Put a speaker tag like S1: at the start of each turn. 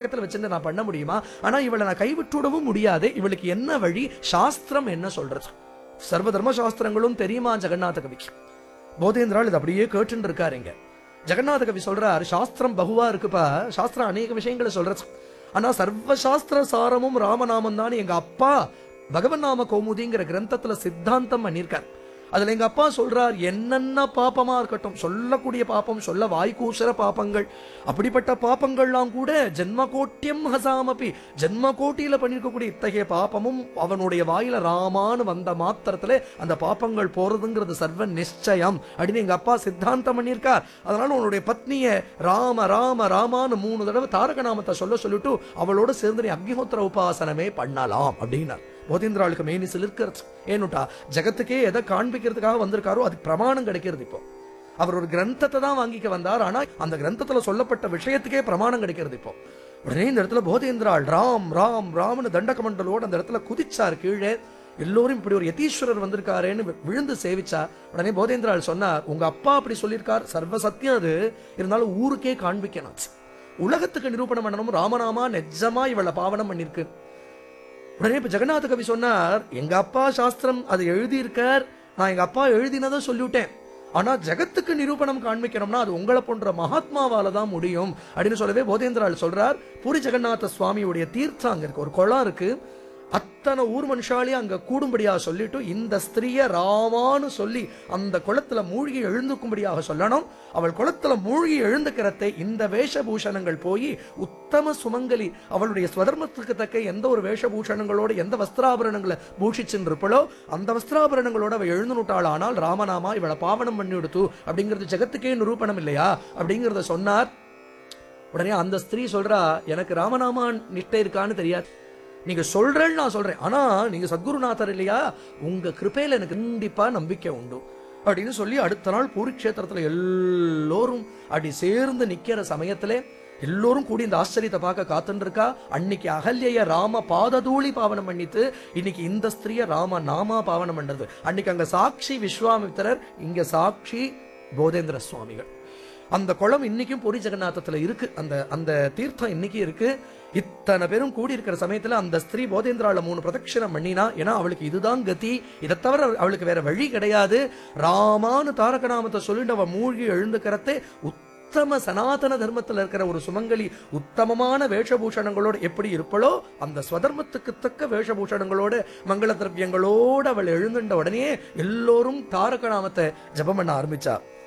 S1: பக்கத்துல வச்சிருந்து நான் பண்ண முடியுமா ஆனா இவளை நான் கைவிட்டுவிடவும் முடியாது இவளுக்கு என்ன வழி சாஸ்திரம் என்ன சொல்றது சர்வ தர்ம சாஸ்திரங்களும் தெரியுமா ஜெகநாத கவிக்கு போதேந்திரால் இது அப்படியே கேட்டுன்னு இருக்காருங்க ஜெகநாத கவி சொல்றார் சாஸ்திரம் பகுவா இருக்குப்பா சாஸ்திரம் அநேக விஷயங்களை சொல்றது ஆனா சர்வ சாஸ்திர சாரமும் ராமநாமம் தான் எங்க அப்பா பகவன் நாம கௌமுதிங்கிற கிரந்தத்துல சித்தாந்தம் பண்ணியிருக்கார் அதுல எங்க அப்பா சொல்றார் என்னென்ன பாப்பமா இருக்கட்டும் சொல்லக்கூடிய பாப்பம் சொல்ல வாய்க்கூசுற பாப்பங்கள் அப்படிப்பட்ட பாப்பங்கள்லாம் கூட ஜென்ம கோட்டியம் ஹசாமபி ஜென்ம கோட்டியில பண்ணிருக்கக்கூடிய இத்தகைய பாப்பமும் அவனுடைய வாயில ராமான்னு வந்த மாத்திரத்துல அந்த பாப்பங்கள் போறதுங்கிறது சர்வ நிச்சயம் அப்படின்னு எங்க அப்பா சித்தாந்தம் பண்ணியிருக்கார் அதனால உன்னுடைய பத்னிய ராம ராம ராமான்னு மூணு தடவை தாரக நாமத்தை சொல்ல சொல்லிட்டு அவளோட சேர்ந்து நீ அக்னிஹோத்திர உபாசனமே பண்ணலாம் அப்படின்னார் போதேந்திராளுக்கு மெயினிசில் இருக்கிறது ஏன்னுட்டா ஜெகத்துக்கே எதை காண்பிக்கிறதுக்காக வந்திருக்காரோ அதுக்கு பிரமாணம் கிடைக்கிறது இப்போ அவர் ஒரு கிரந்தத்தை தான் வாங்கிக்க வந்தார் ஆனா அந்த கிரந்தத்துல சொல்லப்பட்ட விஷயத்துக்கே பிரமாணம் கிடைக்கிறது இப்போ உடனே இந்த இடத்துல போதேந்திராள் ராம் ராம் ராம்னு தண்டகமண்டலோடு அந்த இடத்துல குதிச்சார் கீழே எல்லோரும் இப்படி ஒரு யதீஸ்வரர் வந்திருக்காரேன்னு வி- விழுந்து சேவிச்சா உடனே போதேந்திராள் சொன்னார் உங்க அப்பா அப்படி சொல்லியிருக்கார் சர்வ சத்தியம் அது இருந்தாலும் ஊருக்கே காண்பிக்கணும் உலகத்துக்கு நிரூபணம் பண்ணணும் ராமநாமா நிஜமா இவளை பாவனம் பண்ணிருக்கு உடனே இப்ப ஜெகநாத கவி சொன்னார் எங்க அப்பா சாஸ்திரம் அது எழுதியிருக்கார் நான் எங்க அப்பா எழுதினதை சொல்லிவிட்டேன் ஆனா ஜெகத்துக்கு நிரூபணம் காண்பிக்கணும்னா அது உங்களை போன்ற மகாத்மாவால தான் முடியும் அப்படின்னு சொல்லவே போதேந்திரால் சொல்றார் பூரி ஜெகநாத சுவாமியுடைய தீர்த்தம் அங்க இருக்கு ஒரு குளம் இருக்கு அத்தனை ஊர் மனுஷாலையும் அங்க கூடும்படியா சொல்லிட்டு இந்த ஸ்திரீய ராமான்னு சொல்லி அந்த குளத்துல மூழ்கி எழுந்துக்கும்படியாக சொல்லணும் அவள் குளத்துல மூழ்கி எழுந்துக்கிறதை இந்த வேஷபூஷணங்கள் போய் உத்தம சுமங்கலி அவளுடைய ஸ்வதர்மத்துக்கு தக்க எந்த ஒரு வேஷபூஷணங்களோட எந்த வஸ்திராபரணங்களை பூஷிச்சுன்னு இருப்பளோ அந்த வஸ்திராபரணங்களோட அவள் எழுந்துனுட்டாள் ஆனால் ராமநாமா இவளை பாவனம் பண்ணி கொடுத்து அப்படிங்கிறது ஜெகத்துக்கே நிரூபணம் இல்லையா அப்படிங்கறத சொன்னார் உடனே அந்த ஸ்திரீ சொல்றா எனக்கு ராமநாமா நிஷ்டை இருக்கான்னு தெரியாது நீங்க சொல்றேன்னு நான் சொல்றேன் ஆனா நீங்க சத்குருநாதர் இல்லையா உங்க கிருபையில எனக்கு கண்டிப்பா நம்பிக்கை உண்டு அப்படின்னு சொல்லி அடுத்த நாள் பூரிக்ஷேத்திரத்துல எல்லோரும் அப்படி சேர்ந்து நிக்கிற சமயத்துல எல்லோரும் கூடி இந்த ஆச்சரியத்தை பார்க்க காத்துன்னு இருக்கா அன்னைக்கு அகல்ய ராம பாததூளி பாவனம் பண்ணிட்டு இன்னைக்கு இந்த ஸ்திரீய ராம நாமா பாவனம் பண்றது அன்னைக்கு அங்க சாட்சி விஸ்வாமித்திரர் இங்க சாட்சி போதேந்திர சுவாமிகள் அந்த குளம் இன்னைக்கும் புரி ஜெகநாதத்துல இருக்கு அந்த அந்த தீர்த்தம் இன்னைக்கு இருக்கு இத்தனை பேரும் கூடி இருக்கிற சமயத்துல அந்த ஸ்திரீ போதேந்திரால மூணு பிரதட்சிணம் பண்ணினா ஏன்னா அவளுக்கு இதுதான் கதி இதை தவிர அவளுக்கு வேற வழி கிடையாது ராமானு தாரக நாமத்தை சொல்லிட்டு அவ மூழ்கி எழுந்துக்கிறதே உத்தம சனாதன தர்மத்துல இருக்கிற ஒரு சுமங்கலி உத்தமமான வேஷபூஷணங்களோடு எப்படி இருப்பளோ அந்த ஸ்வதர்மத்துக்கு தக்க வேஷபூஷணங்களோடு மங்கள திரவியங்களோடு அவள் எழுந்துட்ட உடனே எல்லோரும் தாரக நாமத்தை ஜபம் பண்ண ஆரம்பிச்சா